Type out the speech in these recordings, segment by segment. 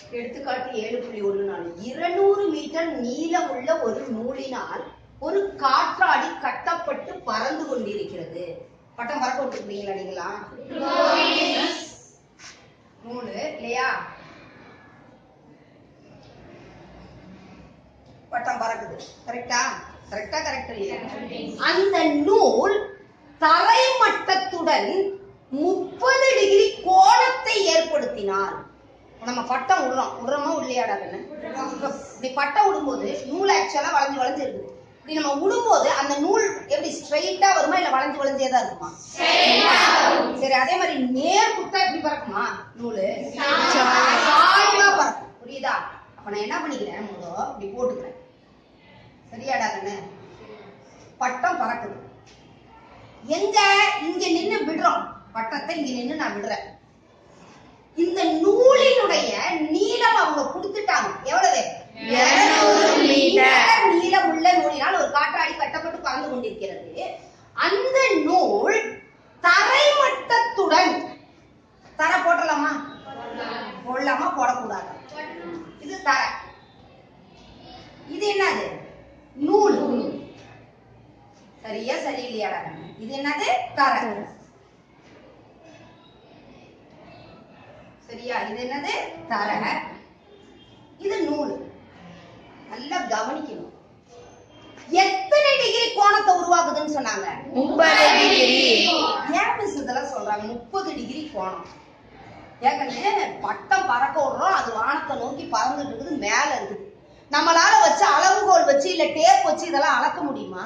எடுத்துக்காட்டு ஏழு புள்ளி ஒண்ணு நாலு இருநூறு மீட்டர் நீளமுள்ள ஒரு நூலினால் ஒரு காற்றாடி கட்டப்பட்டு பறந்து கொண்டிருக்கிறது பட்டம் பறக்க விட்டுருக்கீங்களா நீங்களா நூலு இல்லையா பட்டம் பறக்குது கரெக்டா கரெக்டா கரெக்ட் இல்லையா அந்த நூல் தரை மட்டத்துடன் முப்பது டிகிரி கோணத்தை ஏற்படுத்தினால் நம்ம பட்டம் விடுறோம் விடுறோமா இல்லையாடா கண்ணு இப்படி பட்டம் விடும்போது நூல் ஆக்சுவலா வளைஞ்சு வளைஞ்சு இருக்குது இப்படி நம்ம விடும்போது அந்த நூல் எப்படி ஸ்ட்ரைட்டா வருமா இல்ல வளைஞ்சு வளைஞ்சே தான் இருக்குமா சரி அதே மாதிரி நேர் குத்தா எப்படி பறக்குமா நூலு சாய்வா பறக்கும் புரியுதா அப்ப நான் என்ன பண்ணிக்கிறேன் முதல் இப்படி போட்டுக்கிறேன் சரியாடா கண்ணு பட்டம் பறக்குது எங்க இங்க நின்னு விடுறோம் பட்டத்தை இங்க நின்னு நான் விடுறேன் இந்த நூலினுடைய நீளம் அவங்க கொடுத்துட்டாங்க எவ்வளவு 200 மீட்டர். நீளம் உள்ள நூலினால் ஒரு காற்றாடி கட்டப்பட்டு பறந்து கொண்டிருக்கிறது அந்த நூல் தரைமட்டத்துடன் தர போட்டலாமா போடலாமா போடக்கூடாது இது தர இது என்னது நூல் சரியா சரியில்லையாடா இது என்னது தர சரியா இது என்னது தர இது நூல் நல்லா கவனிக்கணும் எத்தனை டிகிரி கோணத்தை உருவாக்குதுன்னு சொன்னாங்க முப்பது டிகிரி ஏன் மிஸ் இதெல்லாம் சொல்றாங்க முப்பது டிகிரி கோணம் ஏற்கனவே பட்டம் பறக்க விடுறோம் அது வானத்தை நோக்கி பறந்துட்டு இருக்குது மேல இருக்குது நம்மளால வச்சு அளவுகோல் வச்சு இல்ல டேப் வச்சு இதெல்லாம் அளக்க முடியுமா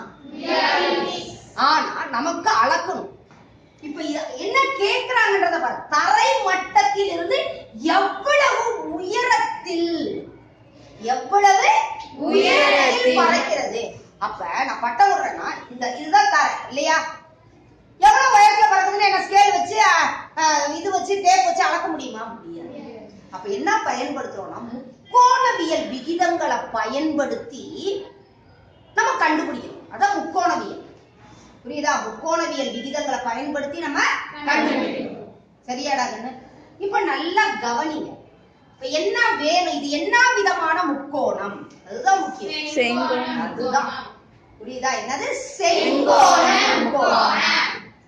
ஆனா நமக்கு அளக்கணும் இப்ப இத- என்ன கேக்குறாங்கன்றத பாரு தரை மட்டத்தில் இருந்து எவ்வளவு உயரத்தில் எவ்வளவு உயரத்தில் உயரத்தில். பறக்கிறது அப்ப நான் பட்டம் விடுறேன்னா இந்த இதுதான் தரை இல்லையா எவ்வளவு உயரத்துல பறக்குதுன்னு என்ன ஸ்கேல் வச்சு அஹ், அஹ், இது வச்சு டேப் வச்சு அளக்க முடியுமா முடியாது அப்ப என்ன பயன்படுத்துறோம்னா முக்கோணவியல் விகிதங்களை பயன்படுத்தி நம்ம கண்டுபிடிக்கணும் அதான் முக்கோணவியல் புரியுதா முக்கோணவியல் விகிதங்களை பயன்படுத்தி நம்ம கண்டுபிடிக்கணும் சரியாடா கண்ணு இப்ப நல்லா கவனிங்க இப்ப என்ன வேணும் இது என்ன விதமான முக்கோணம் அதுதான் முக்கியம் செங்கோணம். அதுதான் புரியுதா என்னது செங்கோண முக்கோணம்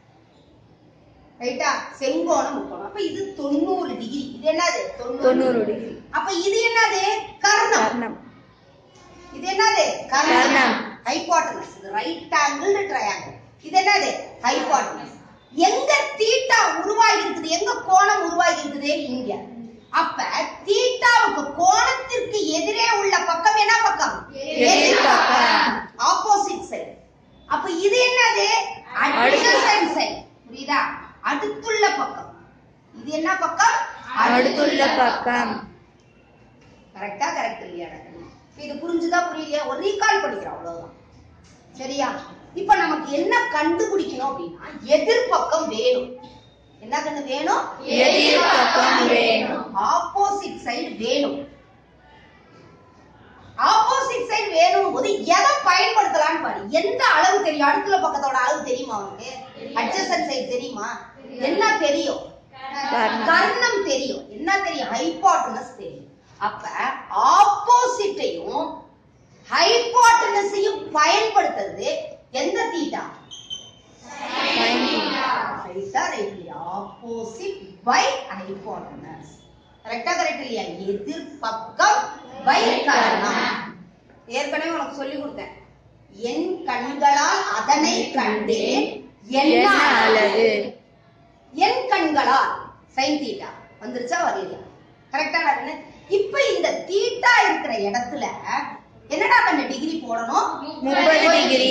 ரைட்டா செங்கோண முக்கோணம் அப்ப இது தொண்ணூறு டிகிரி இது என்னது தொண்ணூறு டிகிரி அப்ப இது என்னது கர்ணம் கர்ணம் இது என்னது கர்ணம் கர்ணம். ஹைபாட்டனஸ் இது ரைட் ஆங்கிள் ட்ரையாங்கிள் இது என்னது ஹைபாட்டனஸ் எங்க தீட்டா உருவாகி இருக்குது எங்க கோணம் உருவாகி இருக்குது இங்க அப்ப தீட்டாவுக்கு கோணத்திற்கு எதிரே உள்ள பக்கம் என்ன பக்கம் எதிர்பக்கம். ஆப்போசிட் சைடு அப்ப இது என்னது adjacent side புரியுதா அடுத்துள்ள பக்கம் இது என்ன பக்கம் அடுத்துள்ள பக்கம் கரெக்டா கரெக்ட் இல்லையா இப்ப இது புரிஞ்சுதா புரியலையா ஒரு ரீகால் படிக்கிறோம் அவ்வளவுதான் சரியா இப்ப நமக்கு என்ன கண்டுபிடிக்கணும் அப்படின்னா எதிர்பக்கம் வேணும் என்ன கண்ணு வேணும் எதிர்பக்கம் வேணும். ஆப்போசிட் சைடு வேணும் ஆப்போசிட் சைடு வேணும் போது எதை பயன்படுத்தலாம்னு பாரு எந்த அளவு தெரியும் அடுத்துள்ள பக்கத்தோட அளவு தெரியுமா உனக்கு அட்ஜசன் சைடு தெரியுமா என்ன தெரியும் கர்ணம். கர்ணம் தெரியும் என்ன தெரியும் ஹைபாட்டனஸ் தெரியும் அப்ப ஆப்போசிட்டையும் ஹைபாட்டனஸையும் பயன்படுத்துறது எந்த தீட்டா ரைட்டா ரைட் இல்லையா ஆப்போசிட் பை ஹைபாட்டனஸ் கரெக்டா கரெக்ட் இல்லையா எதிர்பக்கம் பை கர்ணம் ஏற்கனவே உனக்கு சொல்லி கொடுத்தேன் என் கண்களால் அதனை கண்டேன் என்ன என்ன அளவு அளவு என் கண்களால் சைன் தீட்டா வந்துருச்சா வரலையா கரெக்டா கண்ணு இப்ப இந்த தீட்டா இருக்கிற இடத்துல என்னடா கண்ணு டிகிரி போடணும் முப்பது டிகிரி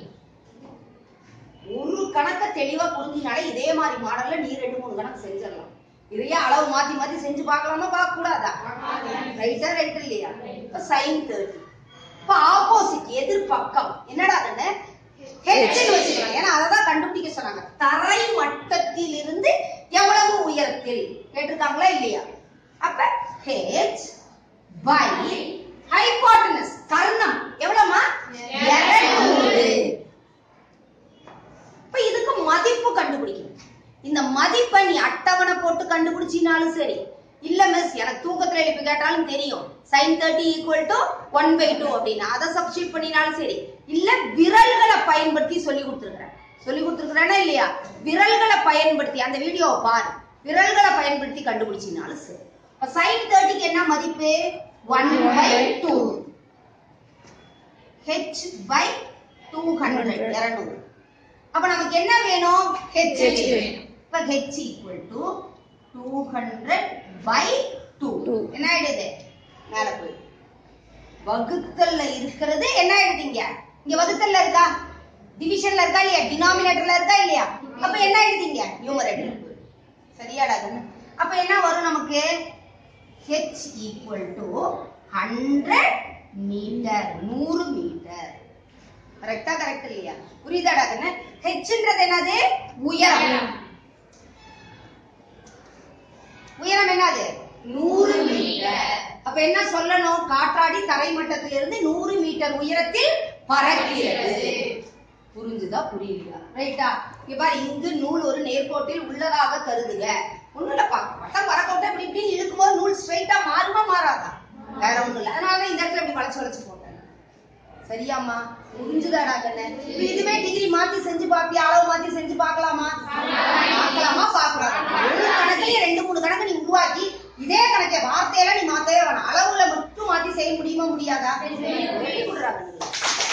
ஒரு கணக்க தெளிவா புரிஞ்சினாலே இதே மாதிரி மாடல்ல நீ ரெண்டு மூணு கணக்கு செஞ்சிடலாம் நிறைய அளவு மாத்தி மாத்தி செஞ்சு பார்க்கலாமா பார்க்க கூடாதா ரைட்டா ரைட் இல்லையா இப்ப சைன் தேர்ட்டி இப்ப ஆப்போசிட் எதிர்பக்கம் என்னடா கண்ணு ஹெச்னு வச்சுக்கலாம் ஏன்னா அததான் கண்டுபிடிக்க சொன்னாங்க தரை மட்டத்தில் இருந்து எவ்வளவு உயரத்தில் கேட்டிருக்காங்களா இல்லையா அப்ப ஹெச் பை ஹைபாட்டனஸ் கர்ணம் எவ்வளவுமா இருநூறு இப்ப இதுக்கு மதிப்பு கண்டுபிடிக்கணும் இந்த மதிப்பை நீ அட்டவணை போட்டு கண்டுபிடிச்சினாலும் சரி இல்ல மிஸ் எனக்கு தூக்கத்துல எழுப்பி கேட்டாலும் தெரியும் sin thirty equal to one by two அப்படின்னு அதை சப்ஸ்டியூட் பண்ணினாலும் சரி இல்ல விரல்களை பயன்படுத்தி சொல்லி கொடுத்துருக்கிறேன் சொல்லி கொடுத்துருக்கிறேனா இல்லையா விரல்களை பயன்படுத்தி அந்த வீடியோவை பாரு விரல்களை பயன்படுத்தி கண்டுபிடிச்சினாலும் சரி இப்ப sin தேர்ட்டிக்கு என்ன மதிப்பு one by two H by two hundred இருநூறு அப்ப நமக்கு என்ன வேணும் ஹெச் H வேணும். இப்ப H equal to two hundred by two Two. என்ன ஆயிடுது மேல போய் வகுத்தல்ல இருக்கிறது என்ன ஆயிடுது இங்க இங்க வகுத்தல்ல இருக்கா டிவிஷன்ல இருக்கா இல்லையா டினாமினேட்டர்ல இருக்கா இல்லையா அப்ப என்ன ஆயிடுது இங்க நியூமரேட்டர் சரியாடா கண்ணு அப்ப என்ன வரும் நமக்கு h equal to hundred metre நூறு மீட்டர் கரெக்டா கரெக்ட் இல்லையா புரியுதாடா கண்ணு ஹெச்ன்றது என்னது உயரம் உயரம் என்னது நூறு மீட்டர் அப்ப என்ன சொல்லணும் காற்றாடி தரைமட்டத்திலிருந்து நூறு மீட்டர் உயரத்தில் பறக்கிறது புரிஞ்சுதா புரியலையா ரைட்டா இங்க பாரு இங்கு நூல் ஒரு நேர்கோட்டில் உள்ளதாக கருதுக ஒண்ணும் இல்லப்பா வட்டம் பறக்கோட்டை இப்படி இப்படி இழுக்கும் போது நூல் ஸ்ட்ரைட்டா மாறுமா மாறாதா வேற ஒண்ணும் இல்ல அதனாலதான் இந்த இடத்துல இப்படி வளைச்சு வளைச்சு போட்டேன் சரியாம்மா புரிஞ்சுதாடா கண்ணு இப்ப இதுவே டிகிரி மாத்தி செஞ்சு பாப்பியா அளவு மாத்தி செஞ்சு பார்க்கலாமா பார்க்கலாமா பார்க்கலாம் ஒரு கணக்குலயே ரெண்டு மூணு கணக்கு நீ உருவாக்கி இதே கணக்கை வார்த்தையெல்லாம் நீ மாத்தவே வேணாம் அளவுல மட்டும் மாத்தி செய்ய முடியுமா முடியாதா சொல்லி கொடுறாங்க